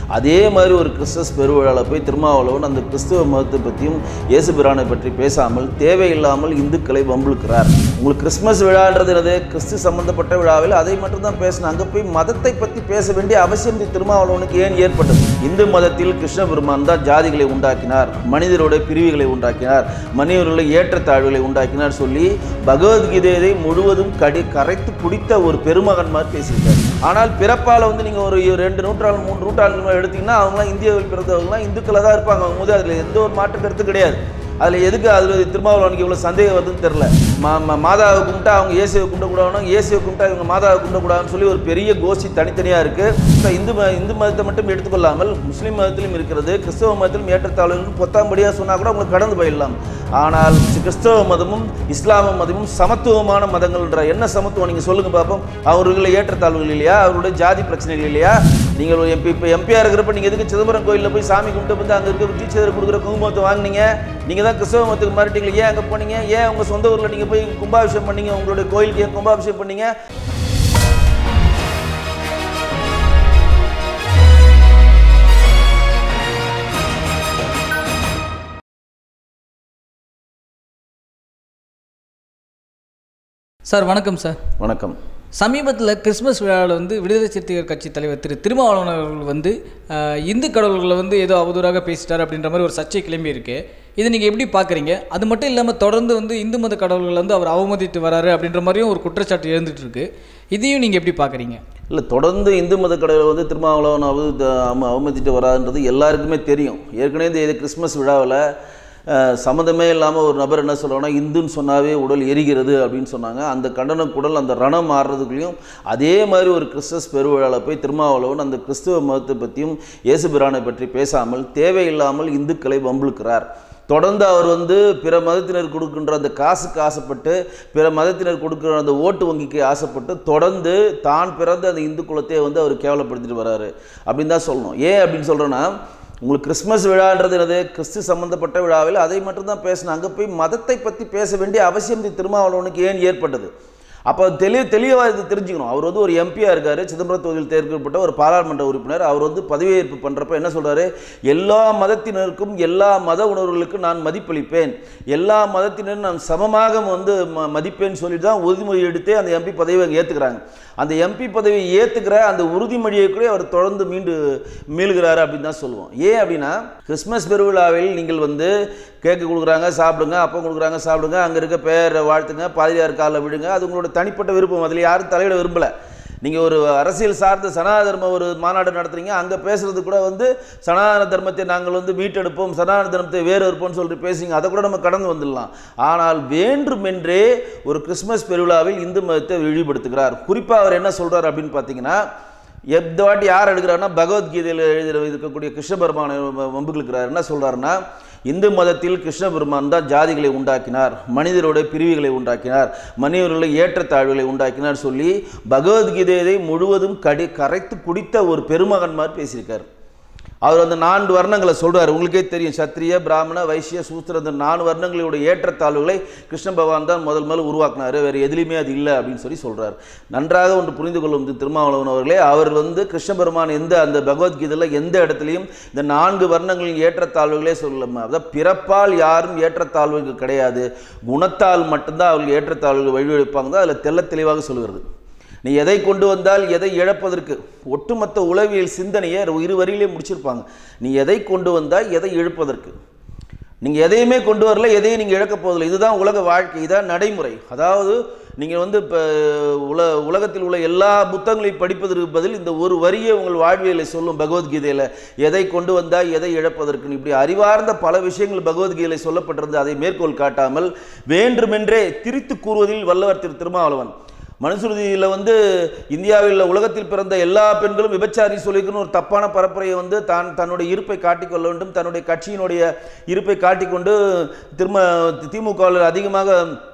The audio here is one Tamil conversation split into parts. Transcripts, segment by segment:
அதே மாதிரி ஒரு கிறிஸ்தஸ் பெருவிழாவில் போய் திருமாவளவன் அந்த கிறிஸ்துவ மதத்தை பற்றியும் இயேசு பிரானை பற்றி பேசாமல் தேவையில்லாமல் இந்துக்களை வம்பிழுக்கிறார் உங்களுக்கு கிறிஸ்மஸ் விழான்றது என்னது கிறிஸ்து சம்பந்தப்பட்ட விழாவில் அதை மட்டும் தான் பேசணும் அங்கே போய் மதத்தை பற்றி பேச வேண்டிய அவசியம் இந்த திருமாவளவனுக்கு ஏன் ஏற்பட்டது இந்து மதத்தில் கிருஷ்ண பெருமான் தான் ஜாதிகளை உண்டாக்கினார் மனிதரோட பிரிவுகளை உண்டாக்கினார் மனிதர்களுடைய ஏற்றத்தாழ்வுகளை உண்டாக்கினார் சொல்லி பகவத்கீதையை முழுவதும் கடி கரைத்து குடித்த ஒரு பெருமகன் மாதிரி பேசியிருக்காரு ஆனால் பிறப்பால் வந்து நீங்கள் ஒரு ரெண்டு நூற்றாண்டு மூன்று நூற்றாண்டு எடுத்தீங்கன்னா அவங்களாம் இந்தியாவில் பிறந்தவங்களாம் இந்துக்களாக தான் இருப்பாங்க அவங்க போது அதில் எந்த ஒரு மாற்று கருத்து கிடையாது அதில் எதுக்கு அதில் திருமாவளவனுக்கு இவ்வளோ சந்தேகம் வருதுன்னு தெரில மா மா- மாதாவை கும்பிட்டா அவங்க இயேசுவை கும்பிடக்கூடாதுன்னு இயேசுவை கும்பிட்டா இவங்க மாதாவை கும்பிடக்கூடாதுன்னு சொல்லி ஒரு பெரிய கோஷ்டி தனித்தனியாக இருக்குது இப்போ இந்து ம இந்து மதத்தை மட்டும் எடுத்துக்கொள்ளாமல் முஸ்லீம் மதத்திலும் இருக்கிறது கிறிஸ்தவ மதத்திலும் ஏற்றத்தாழ்வுகள் பொத்தாம்படியாக சொன்னால் கூட உங்களுக்கு கடந்து போயிடலாம் ஆனால் கிறிஸ்தவ மதமும் இஸ்லாம மதமும் சமத்துவமான மதங்கள்ன்ற என்ன சமத்துவம் நீங்கள் சொல்லுங்கள் பார்ப்போம் அவர்களை ஏற்றத்தாழ்வுகள் இல்லையா அவருடைய ஜாதி பிரச்சனைகள் இல்லையா நீங்கள் ஒரு எம்பி இப்போ எம்பியாக இருக்கிறப்ப நீங்கள் எதுக்கு சிதம்பரம் கோயிலில் போய் சாமி கும்பிட்டு வந்து அங்கே இருக்க டீச்சர் கொடுக்குற குங்குமத்தை வாங்குனீங்க நீங்கள் தான் கிறிஸ்தவ மதத்துக்கு மாறிட்டீங்களே ஏன் அங்கே போனீங்க ஏன் உங்கள் சொந்த ஊரில் நீங்கள் போய் கும்பாபிஷேகம் பண்ணீங்க உங்களுடைய கோயிலுக்கு ஏன் கும்பாபிஷேகம் பண்ணீங்க சார் வணக்கம் சார் வணக்கம் சமீபத்தில் கிறிஸ்மஸ் விழாவில் வந்து விடுதலை சிறுத்தைகள் கட்சி தலைவர் திரு திருமாவளவன் அவர்கள் வந்து ஆஹ், இந்து கடவுள்களை வந்து ஏதோ அவதூறாக பேசிட்டார் அப்படின்ற மாதிரி ஒரு சர்ச்சை கிளம்பி இருக்கு இதை நீங்கள் எப்படி பார்க்குறீங்க அது மட்டும் இல்லாமல் தொடர்ந்து வந்து இந்து மத கடவுள்களை வந்து அவர் அவமதித்து வராரு அப்படின்ற மாதிரியும் ஒரு குற்றச்சாட்டு எழுந்துட்டு இருக்கு இதையும் நீங்கள் எப்படி பார்க்குறீங்க இல்லை தொடர்ந்து இந்து மத கடவுளை வந்து திருமாவளவன் அவ அவ- அவமதிட்டு வராதுன்றது எல்லாருக்குமே தெரியும் ஏற்கனவே இந்த இது கிறிஸ்மஸ் விழாவில் சம்மந்தமே இல்லாமல் ஒரு நபர் என்ன சொல்லுவாங்கன்னா இந்துன்னு சொன்னாவே உடல் எரிகிறது அப்படின்னு சொன்னாங்க அந்த கண்டன குடல் அந்த ரணம் மாறுறதுக்குள்ளேயும் அதே மாதிரி ஒரு கிறிஸ்மஸ் பெருவிழாவில் போய் திருமாவளவன் அந்த கிறிஸ்துவ மதத்தை பற்றியும் இயேசு பிரானை பற்றி பேசாமல் தேவையில்லாமல் இந்துக்களை வம்பிழுக்கிறார் தொடர்ந்து அவர் வந்து பிற மதத்தினர் கொடுக்கின்ற அந்த காசுக்கு ஆசைப்பட்டு பிற மதத்தினர் கொடுக்குற அந்த ஓட்டு வங்கிக்கு ஆசைப்பட்டு தொடர்ந்து தான் பிறந்த அந்த இந்து குலத்தை வந்து அவர் கேவலப்படுத்திட்டு வராரு அப்படின்னு தான் சொல்லணும் ஏன் அப்படின்னு சொல்கிறேன்னா உங்களுக்கு கிறிஸ்மஸ் விழான்றது என்னது கிறிஸ்து சம்பந்தப்பட்ட விழாவில் அதை மட்டும் தான் பேசணும் அங்கே போய் மதத்தை பற்றி பேச வேண்டிய அவசியம் இந்த திருமாவளவனுக்கு ஏன் ஏற்பட்டது அப்போ தெளி தெளிவாக இது தெரிஞ்சுக்கணும் அவர் வந்து ஒரு எம்பியாக இருக்கார் சிதம்பரம் தொகுதியில் தேர்ந்தெடுக்கப்பட்ட ஒரு பாராளுமன்ற உறுப்பினர் அவர் வந்து பதவியேற்பு பண்ணுறப்ப என்ன சொல்கிறாரு எல்லா மதத்தினருக்கும் எல்லா மத உணர்வுகளுக்கும் நான் மதிப்பளிப்பேன் எல்லா மதத்தினரும் நான் சமமாக வந்து ம மதிப்பேன்னு சொல்லிட்டு தான் உறுதிமொழி எடுத்தே அந்த எம்பி பதவியை ஏற்றுக்கிறாங்க அந்த எம்பி பதவியை ஏற்றுக்கிற அந்த உறுதிமொழியை கூட அவர் தொடர்ந்து மீண்டு மீளுகிறாரு அப்படின்னு தான் சொல்லுவோம் ஏன் அப்படின்னா கிறிஸ்மஸ் பெருவிழாவில் நீங்கள் வந்து கேக்கு கொடுக்குறாங்க சாப்பிடுங்க அப்பம் கொடுக்குறாங்க சாப்பிடுங்க அங்கே இருக்க பேரை வாழ்த்துங்க பாதிரியார் காலில் விடுங்க அது உங்களோட தனிப்பட்ட விருப்பம் அதில் யாரும் தலையிட விரும்பலை நீங்கள் ஒரு அரசியல் சார்ந்த சனாதன தர்ம ஒரு மாநாடு நடத்துறீங்க அங்கே பேசுறது கூட வந்து சனாதன தர்மத்தை நாங்கள் வந்து மீட்டெடுப்போம் சனாதன தர்மத்தை வேறு இருப்போம்னு சொல்லிட்டு பேசுங்க அதை கூட நம்ம கடந்து வந்துடலாம் ஆனால் வேண்டுமென்றே ஒரு கிறிஸ்மஸ் பெருவிழாவில் இந்து மதத்தை இழிவுபடுத்துகிறார் குறிப்பாக அவர் என்ன சொல்றார் அப்படின்னு பார்த்தீங்கன்னா எந்த வாட்டி யார் எடுக்கிறாருன்னா பகவத்கீதையில் எழுதி இருக்கக்கூடிய கிருஷ்ண பெருமான வம்புகளுக்கிறார் என்ன சொல்றாருன்னா இந்து மதத்தில் கிருஷ்ண பெருமான் தான் ஜாதிகளை உண்டாக்கினார் மனிதரோட பிரிவுகளை உண்டாக்கினார் மனிதர்களை ஏற்றத்தாழ்வுகளை உண்டாக்கினார் சொல்லி பகவத்கீதையை முழுவதும் கடி கரைத்து குடித்த ஒரு பெருமகன் மாதிரி பேசியிருக்கார் அவர் அந்த நான்கு வர்ணங்களை சொல்றாரு உங்களுக்கே தெரியும் சத்திரிய பிராமண வைசிய சூத்திர இந்த நாலு வர்ணங்களோட ஏற்றத்தாழ்வுகளை கிருஷ்ண பகவான் தான் முதல் முதல்ல உருவாக்குனாரு வேறு எதுலையுமே அது இல்லை அப்படின்னு சொல்லி சொல்றாரு நன்றாக ஒன்று புரிந்து கொள்ளும் திரு திருமாவளவன் அவர்களே அவர் வந்து கிருஷ்ண பெருமான் எந்த அந்த பகவத்கீதையில் எந்த இடத்துலையும் இந்த நான்கு வர்ணங்களின் ஏற்றத்தாழ்வுகளே சொல்லலாமா அதாவது பிறப்பால் யாரும் ஏற்றத்தாழ்வுகள் கிடையாது குணத்தால் மட்டும்தான் அவர்கள் ஏற்றத்தாழ்வுகள் வழிவெடுப்பாங்க தான் அதில் தெள்ளத் தெளிவாக சொல்கிறது நீ எதை கொண்டு வந்தால் எதை இழப்பதற்கு ஒட்டுமொத்த உளவியல் சிந்தனையை இரு வரியிலே முடிச்சிருப்பாங்க நீ எதை கொண்டு வந்தால் எதை இழப்பதற்கு நீங்கள் எதையுமே கொண்டு வரல எதையும் நீங்கள் இழக்க போவதில்லை இதுதான் உலக வாழ்க்கை இதான் நடைமுறை அதாவது நீங்கள் வந்து இப்போ உல உலகத்தில் உள்ள எல்லா புத்தகங்களையும் படிப்பதற்கு பதில் இந்த ஒரு வரியை உங்கள் வாழ்வியலை சொல்லும் பகவத்கீதையில் எதை கொண்டு வந்தால் எதை இழப்பதற்குன்னு இப்படி அறிவார்ந்த பல விஷயங்கள் பகவத்கீதையில் சொல்லப்பட்டிருந்து அதை மேற்கோள் காட்டாமல் வேண்டுமென்றே திரித்து கூறுவதில் வல்லவர் திரு திருமாவளவன் மனுசுருதியில் வந்து இந்தியாவில் உள்ள உலகத்தில் பிறந்த எல்லா பெண்களும் விபச்சாரி சொல்லிக்கணும் ஒரு தப்பான பரப்புரையை வந்து தான் தன்னுடைய இருப்பை காட்டிக்கொள்ள வேண்டும் தன்னுடைய கட்சியினுடைய இருப்பை காட்டிக்கொண்டு திரும்ப திமுகவில் அதிகமாக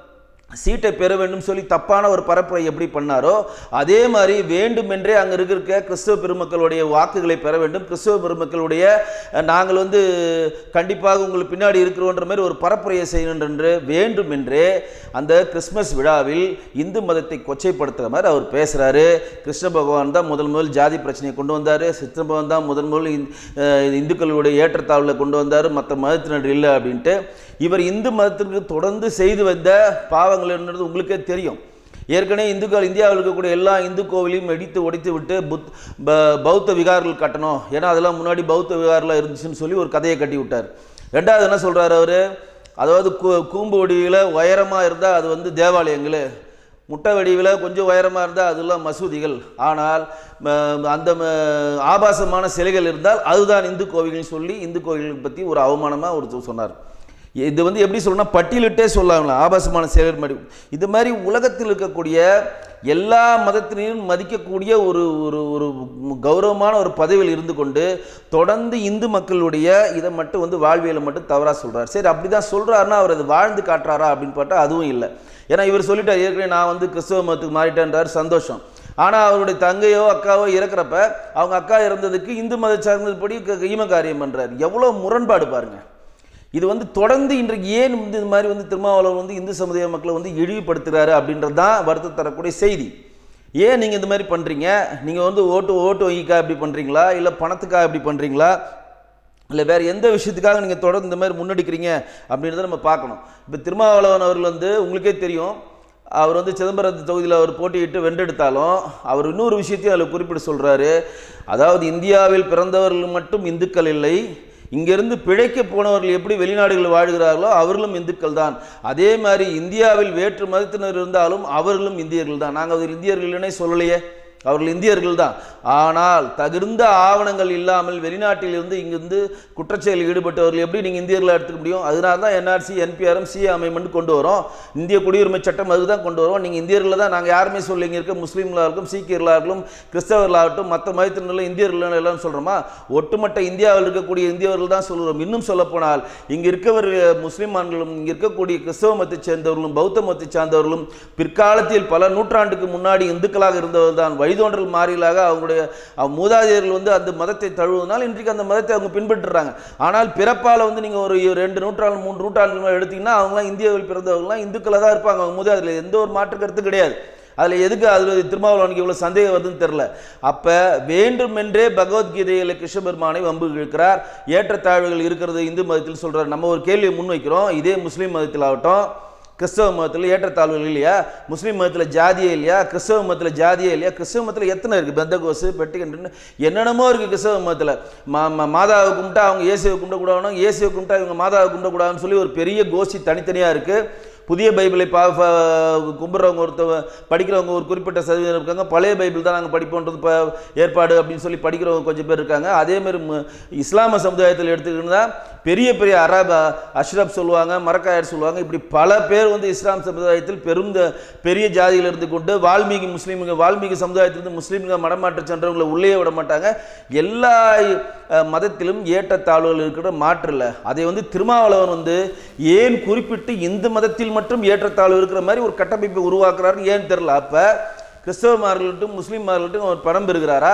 சீட்டை பெற வேண்டும் சொல்லி தப்பான ஒரு பரப்புரை எப்படி பண்ணாரோ அதே மாதிரி வேண்டுமென்றே அங்கே இருக்கிற கிறிஸ்தவ பெருமக்களுடைய வாக்குகளை பெற வேண்டும் கிறிஸ்தவ பெருமக்களுடைய அஹ், நாங்கள் வந்து கண்டிப்பாக உங்களுக்கு பின்னாடி இருக்கிறோன்ற மாதிரி ஒரு பரப்புரையை செய்யணும் என்று வேண்டுமென்றே அந்த கிறிஸ்மஸ் விழாவில் இந்து மதத்தை கொச்சைப்படுத்துகிற மாதிரி அவர் பேசுகிறாரு கிருஷ்ண பகவான் தான் முதல் முதல் ஜாதி பிரச்சனையை கொண்டு வந்தார் சித்த பகவான் தான் முதல் முதல் இந்- அஹ், இந்துக்களுடைய ஏற்றத்தாழ்வில் கொண்டு வந்தார் மற்ற மதத்தினர் இல்லை அப்படின்ட்டு இவர் இந்து மதத்திற்கு தொடர்ந்து செய்து வந்த பாவங்கள் என்னது உங்களுக்கே தெரியும் ஏற்கனவே இந்துக்கள் இந்தியாவில் இருக்கக்கூடிய எல்லா இந்து கோவிலையும் இடித்து உடைத்து விட்டு புத் ப- பௌத்த விகார்கள் கட்டணும் ஏன்னா அதெல்லாம் முன்னாடி பௌத்த விகாரில் இருந்துச்சுன்னு சொல்லி ஒரு கதையை கட்டி விட்டார் ரெண்டாவது என்ன சொல்கிறாரு அவர் அதாவது கூ கூம்பு வடிவில் உயரமாக இருந்தால் அது வந்து தேவாலயங்கள் முட்டை வடிவில் கொஞ்சம் உயரமாக இருந்தால் அதெல்லாம் மசூதிகள் ஆனால் ம, அந்த ம, ஆபாசமான சிலைகள் இருந்தால் அதுதான் இந்து கோவில்கள் சொல்லி இந்து கோவில்கள் பற்றி ஒரு அவமானமாக ஒரு சொன்னார் இது வந்து எப்படி சொல்லணும்னா பட்டியலிட்டே சொல்லலாம் ஆபாசமான செயல் மாதிரி இது மாதிரி உலகத்தில் இருக்கக்கூடிய எல்லா மதத்தினையும் மதிக்கக்கூடிய ஒரு ஒரு ஒரு கௌரவமான ஒரு பதவியில் இருந்து கொண்டு தொடர்ந்து இந்து மக்களுடைய இதை மட்டும் வந்து வாழ்வியலை மட்டும் தவறாக சொல்றார் சரி அப்படி தான் சொல்கிறாருன்னா அவர் அது வாழ்ந்து காட்டுறாரா அப்படின்னு பார்த்தா அதுவும் இல்லை ஏன்னா இவர் சொல்லிட்டார் ஏற்கனவே நான் வந்து கிறிஸ்தவ மதத்துக்கு மாறிட்டேன்றார் சந்தோஷம் ஆனால் அவருடைய தங்கையோ அக்காவோ இறக்குறப்ப அவங்க அக்கா இறந்ததுக்கு இந்து மத சார்ந்தபடி க- ஈம காரியம் பண்ணுறாரு எவ்வளோ முரண்பாடு பாருங்க இது வந்து தொடர்ந்து இன்றைக்கு ஏன் வந்து இது மாதிரி வந்து திருமாவளவன் வந்து இந்து சமுதாய மக்களை வந்து இழிவுபடுத்துகிறாரு அப்படின்றது தான் வருத்தம் தரக்கூடிய செய்தி ஏன் நீங்கள் இந்த மாதிரி பண்ணுறீங்க நீங்கள் வந்து ஓட்டு ஓட்டு வங்கிக்கா இப்படி பண்ணுறீங்களா இல்லை பணத்துக்காக இப்படி பண்ணுறீங்களா இல்லை வேறு எந்த விஷயத்துக்காக நீங்கள் தொடர்ந்து இந்த மாதிரி முன்னெடுக்கிறீங்க அப்படின்றத நம்ம பார்க்கணும் இப்போ திருமாவளவன் அவர்கள் வந்து உங்களுக்கே தெரியும் அவர் வந்து சிதம்பரம் தொகுதியில் அவர் போட்டியிட்டு வென்றெடுத்தாலும் அவர் இன்னொரு விஷயத்தையும் அதில் குறிப்பிட்டு சொல்கிறாரு அதாவது இந்தியாவில் பிறந்தவர்கள் மட்டும் இந்துக்கள் இல்லை இங்கிருந்து பிழைக்க போனவர்கள் எப்படி வெளிநாடுகளில் வாழ்கிறார்களோ அவர்களும் இந்துக்கள் தான் அதே மாதிரி இந்தியாவில் வேற்று மதத்தினர் இருந்தாலும் அவர்களும் இந்தியர்கள் தான் நாங்கள் அவர் இந்தியர்கள் இல்லைன்னே சொல்லலையே அவர்கள் இந்தியர்கள் தான் ஆனால் தகுந்த ஆவணங்கள் இல்லாமல் வெளிநாட்டில் இருந்து இங்கிருந்து குற்றச்செயலில் ஈடுபட்டவர்கள் எப்படி நீங்கள் இந்தியர்களை எடுத்துக்க முடியும் அதனால தான் என்ஆர்சி என்பிஆர்எம் சி அமைமெண்ட் கொண்டு வரோம் இந்திய குடியுரிமை சட்டம் அதுதான் கொண்டு வரோம் நீங்கள் இந்தியர்களை தான் நாங்கள் யாருமே சொல்லி இங்கே இருக்க முஸ்லீம்களாக இருக்கும் சீக்கியர்களாக இருக்கட்டும் கிறிஸ்தவர்களாகட்டும் மற்ற மதத்தினர்கள் இந்தியர்கள் எல்லாம் சொல்கிறோமா ஒட்டுமொத்த இந்தியாவில் இருக்கக்கூடிய இந்தியவர்கள் தான் சொல்கிறோம் இன்னும் சொல்லப்போனால் இங்கே இருக்கவர் முஸ்லிமான்களும் இங்கே இருக்கக்கூடிய கிறிஸ்தவ மதத்தை சேர்ந்தவர்களும் பௌத்த மதத்தை சார்ந்தவர்களும் பிற்காலத்தில் பல நூற்றாண்டுக்கு முன்னாடி இந்துக்களாக இருந்தவர் தான் வழிதோன்றல் மாறிலாக அவங்களுடைய அவங்க மூதாதையர்கள் வந்து அந்த மதத்தை தழுவுவதனால் இன்றைக்கு அந்த மதத்தை அவங்க பின்பற்றுறாங்க ஆனால் பிறப்பால் வந்து நீங்கள் ஒரு ரெண்டு நூற்றாண்டு மூன்று நூற்றாண்டு மேல எடுத்தீங்கன்னா அவங்களாம் இந்தியாவில் பிறந்தவங்களாம் இந்துக்களாக தான் இருப்பாங்க அவங்க மூதாதையர்கள் எந்த ஒரு மாற்று கருத்து கிடையாது அதில் எதுக்கு அதில் திருமாவளவனுக்கு இவ்வளோ சந்தேகம் வருதுன்னு தெரில அப்போ வேண்டுமென்றே பகவத்கீதையில் கிருஷ்ண பெருமானை வம்பு இழுக்கிறார் ஏற்றத்தாழ்வுகள் இருக்கிறது இந்து மதத்தில் சொல்கிறார் நம்ம ஒரு கேள்வியை முன்வைக்கிறோம் இதே முஸ்லீம் மதத்தில் ஆகட்டும் கிறிஸ்தவ மதத்தில் ஏற்றத்தாழ்வுகள் இல்லையா முஸ்லீம் மதத்தில் ஜாதியே இல்லையா கிறிஸ்தவ மதத்தில் ஜாதியே இல்லையா கிறிஸ்தவ மதத்தில் எத்தனை இருக்குது பெந்தகோசு பெட்டிகண்டுன்னு என்னென்னமோ இருக்குது கிறிஸ்தவ மதத்தில் மா மா- மாதாவை கும்பிட்டா அவங்க இயேசுவை கும்பிடக்கூடாதுன்னு இயேசுவை கும்பிட்டா இவங்க மாதாவை கும்பிடக்கூடாதுன்னு சொல்லி ஒரு பெரிய கோஷ்டி தனித்தனியாக இருக்குது புதிய பைபிளை பா ப- கும்பிட்றவங்க ஒருத்தவங்க படிக்கிறவங்க ஒரு குறிப்பிட்ட சதவீதம் இருக்காங்க பழைய பைபிள் தான் நாங்கள் படிப்போன்றது இப்போ ஏற்பாடு அப்படின்னு சொல்லி படிக்கிறவங்க கொஞ்சம் பேர் இருக்காங்க அதேமாதிரி மு- இஸ்லாம சமுதாயத்தில் எடுத்துக்கிட்டா பெரிய பெரிய அரப அஷ்ரப் சொல்லுவாங்க மரக்காயர் சொல்லுவாங்க இப்படி பல பேர் வந்து இஸ்லாம் சமுதாயத்தில் பெரும் த- பெரிய ஜாதியில் இருந்து கொண்டு வால்மீகி முஸ்லீமுங்க வால்மீகி சமுதாயத்திலிருந்து முஸ்லீம்க மடமாற்ற சென்றவங்களை உள்ளே விட மாட்டாங்க எல்லா அஹ், மதத்திலும் ஏற்றத்தாழ்வுகள் இருக்கிற மாற்று இல்லை அதை வந்து திருமாவளவன் வந்து ஏன் குறிப்பிட்டு இந்து மதத்தில் மட்டும் ஏற்றத்தாழ்வு இருக்கிற மாதிரி ஒரு கட்டமைப்பை உருவாக்குறாருன்னு ஏன் தெரில அப்போ கிறிஸ்தவமார்கள்ட்டும் முஸ்லீம்மார்கள்ட்டும் அவர் படம் பெறுகிறாரா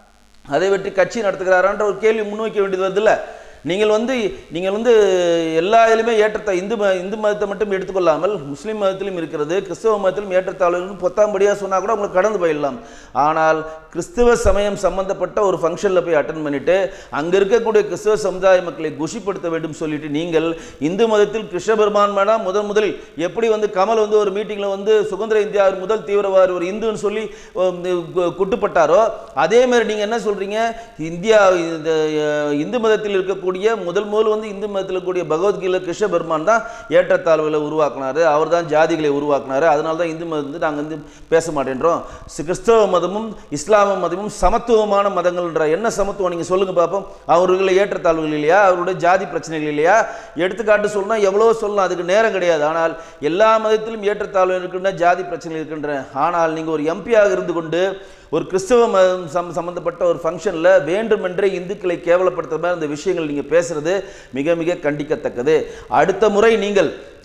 அதை வெற்றி கட்சி நடத்துகிறாரான்ற ஒரு கேள்வி முன்வைக்க வேண்டியது வருதுல்ல நீங்கள் வந்து நீங்கள் வந்து எல்லா இதுலையுமே ஏற்றத்த இந்து ம இந்து மதத்தை மட்டும் எடுத்துக்கொள்ளாமல் முஸ்லீம் மதத்திலும் இருக்கிறது கிறிஸ்தவ மதத்திலும் ஏற்றத்தாழ்வுகள் பொத்தாம்படியாக சொன்னால் கூட உங்களுக்கு கடந்து போயிடலாம் ஆனால் கிறிஸ்தவ சமயம் சம்பந்தப்பட்ட ஒரு ஃபங்க்ஷனில் போய் அட்டன் பண்ணிட்டு அங்கே இருக்கக்கூடிய கிறிஸ்தவ சமுதாய மக்களை குஷிப்படுத்த வேண்டும் சொல்லிட்டு நீங்கள் இந்து மதத்தில் கிருஷ்ண பெருமான் வேணா முதன் முதலில் எப்படி வந்து கமல் வந்து ஒரு மீட்டிங்கில் வந்து சுதந்திர இந்தியாவின் முதல் தீவிரவாதி ஒரு இந்துன்னு சொல்லி உம், கு- குட்டுப்பட்டாரோ அதே மாதிரி நீங்கள் என்ன சொல்கிறீங்க இந்தியா இந்த அஹ், இந்து மதத்தில் இருக்கக்கூடிய முதல் முதல் வந்து இந்து மதத்தில் இருக்கக்கூடிய பகவத்கீதை கிருஷ்ண பெருமான் தான் ஏற்றத்தாழ்வுகளை உருவாக்குனாரு அவர் தான் ஜாதிகளை உருவாக்குனாரு அதனால தான் இந்து மதம் வந்து நாங்கள் வந்து பேச மாட்டேன்றோம் சி- கிறிஸ்தவ மதமும் இஸ்லாம மதமும் சமத்துவமான மதங்கள்ன்ற என்ன சமத்துவம் நீங்கள் சொல்லுங்க பார்ப்போம் அவர்களை ஏற்றத்தாழ்வுகள் இல்லையா அவருடைய ஜாதி பிரச்சனைகள் இல்லையா எடுத்துக்காட்டு சொல்லணும் எவ்வளோ சொல்லலாம் அதுக்கு நேரம் கிடையாது ஆனால் எல்லா மதத்திலும் ஏற்றத்தாழ்வு இருக்கின்ற ஜாதி பிரச்சனைகள் இருக்கின்றன ஆனால் நீங்கள் ஒரு எம்பியாக இருந்து கொண்டு ஒரு கிறிஸ்தவ மதம் சம் சம்பந்தப்பட்ட ஒரு ஃபங்க்ஷனில் வேண்டுமென்றே இந்துக்களை கேவலப்படுத்துற மாதிரி அந்த விஷயங்கள் நீங்கள் பேசுறது மிக மிக கண்டிக்கத்தக்கது அடுத்த முறை நீங்கள்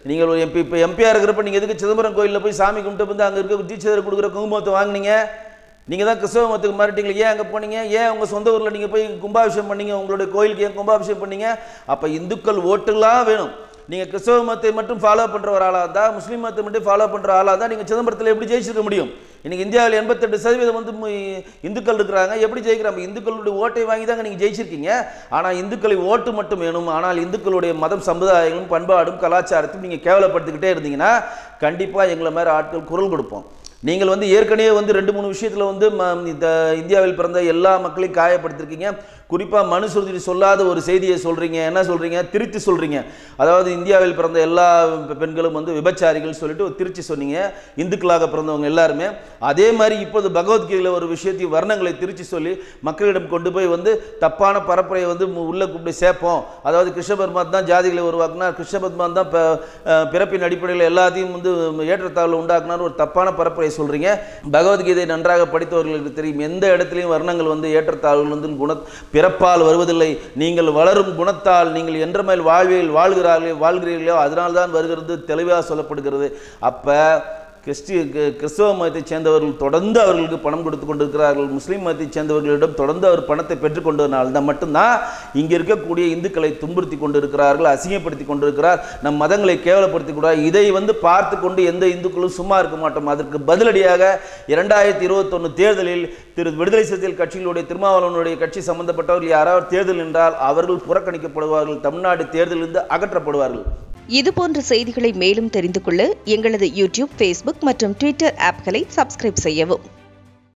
நீங்கள் ஒரு எம்பி இப்போ எம்பியாக இருக்கிறப்ப நீங்கள் எதுக்கு சிதம்பரம் கோயிலில் போய் சாமி கும்பிட்டு வந்து அங்கே இருக்க டீச்சர் கொடுக்குற குங்குமத்தை வாங்குனீங்க நீங்கள் தான் கிறிஸ்தவ மதத்துக்கு மாறிட்டீங்களே ஏன் அங்கே போனீங்க ஏன் உங்கள் சொந்த ஊரில் நீங்கள் போய் கும்பாபிஷேகம் பண்ணீங்க உங்களுடைய கோயிலுக்கு ஏன் கும்பாபிஷேகம் பண்ணீங்க அப்போ இந்துக்கள் ஓட்டுலாம் வேணும் நீங்கள் கிறிஸ்தவ மதத்தை மட்டும் ஃபாலோ பண்ணுற ஒரு ஆளாக இருந்தால் முஸ்லீம் மதத்தை மட்டும் ஃபாலோ பண்ணுற ஆளாக இருந்தால் நீங்கள் சிதம்பரத்தில் எப்படி ஜெயிச்சிருக்க முடியும் இன்னைக்கு இந்தியாவில் எண்பத்தெட்டு சதவீதம் வந்து மு- இந்துக்கள் இருக்கிறாங்க எப்படி ஜெயிக்கிறாங்க இந்துக்களுடைய ஓட்டை வாங்கி தாங்க நீங்கள் ஜெயிச்சிருக்கீங்க ஆனால் இந்துக்களை ஓட்டு மட்டும் வேணும் ஆனால் இந்துக்களுடைய மதம் சமுதாயங்களும் பண்பாடும் கலாச்சாரத்தையும் நீங்கள் கேவலப்படுத்திக்கிட்டே இருந்தீங்கன்னா கண்டிப்பாக எங்களை மாதிரி ஆட்கள் குரல் கொடுப்போம் நீங்கள் வந்து ஏற்கனவே வந்து ரெண்டு மூணு விஷயத்தில் வந்து ம- இந்த இந்தியாவில் பிறந்த எல்லா மக்களையும் காயப்படுத்திருக்கீங்க குறிப்பாக மனுசுருதி சொல்லாத ஒரு செய்தியை சொல்கிறீங்க என்ன சொல்கிறீங்க திருத்தி சொல்கிறீங்க அதாவது இந்தியாவில் பிறந்த எல்லா பெ- பெண்களும் வந்து விபச்சாரிகள் சொல்லிட்டு ஒரு திருச்சி சொன்னீங்க இந்துக்களாக பிறந்தவங்க எல்லாருமே அதே மாதிரி இப்போது பகவத்கீதையில் ஒரு விஷயத்தையும் வர்ணங்களை திருச்சி சொல்லி மக்களிடம் கொண்டு போய் வந்து தப்பான பரப்புரையை வந்து மு- உள்ள கூப்பிட்டு சேர்ப்போம் அதாவது கிருஷ்ண பரமாத் தான் ஜாதிகளை உருவாக்குனார் கிருஷ்ண பரமாத் தான் ப- அஹ் பிறப்பின் அடிப்படையில் எல்லாத்தையும் வந்து ஏற்றத்தாழ்வு உண்டாக்குனார் ஒரு தப்பான பரப்புரை சொல்கிறீங்க பகவத்கீதை நன்றாக படித்தவர்களுக்கு தெரியும் எந்த இடத்துலையும் வர்ணங்கள் வந்து ஏற்றத்தாழ்வுகள் வந்து குண பிறப்பால் வருவதில்லை நீங்கள் வளரும் குணத்தால் நீங்கள் என்ற மேல் வாழ்வியல் வாழ்கிறார்களோ வாழ்கிறீர்களோ அதனால்தான் வருகிறது தெளிவாக சொல்லப்படுகிறது அப்போ கிறிஸ்டி கி- கிறிஸ்தவ மதத்தைச் சேர்ந்தவர்கள் தொடர்ந்து அவர்களுக்கு பணம் கொடுத்து கொண்டிருக்கிறார்கள் முஸ்லீம் மதத்தைச் சேர்ந்தவர்களிடம் தொடர்ந்து அவர் பணத்தை பெற்றுக்கொண்டதுனால தான் மட்டும்தான் இங்கே இருக்கக்கூடிய இந்துக்களை துன்புறுத்தி கொண்டிருக்கிறார்கள் அசிங்கப்படுத்தி கொண்டிருக்கிறார் நம் மதங்களை கேவலப்படுத்தி கூடாது இதை வந்து பார்த்து கொண்டு எந்த இந்துக்களும் சும்மா இருக்க மாட்டோம் அதற்கு பதிலடியாக இரண்டாயிரத்தி இருபத்தொன்று தேர்தலில் திரு விடுதலை சிறுத்தைகள் கட்சிகளுடைய திருமாவளவனுடைய கட்சி சம்பந்தப்பட்டவர்கள் யாராவது தேர்தல் என்றால் அவர்கள் புறக்கணிக்கப்படுவார்கள் தமிழ்நாடு தேர்தலிலிருந்து அகற்றப்படுவார்கள் இதுபோன்ற செய்திகளை மேலும் தெரிந்து கொள்ள எங்களது யூடியூப் ஃபேஸ்புக் மற்றும் ட்விட்டர் ஆப்களை சப்ஸ்கிரைப் செய்யவும்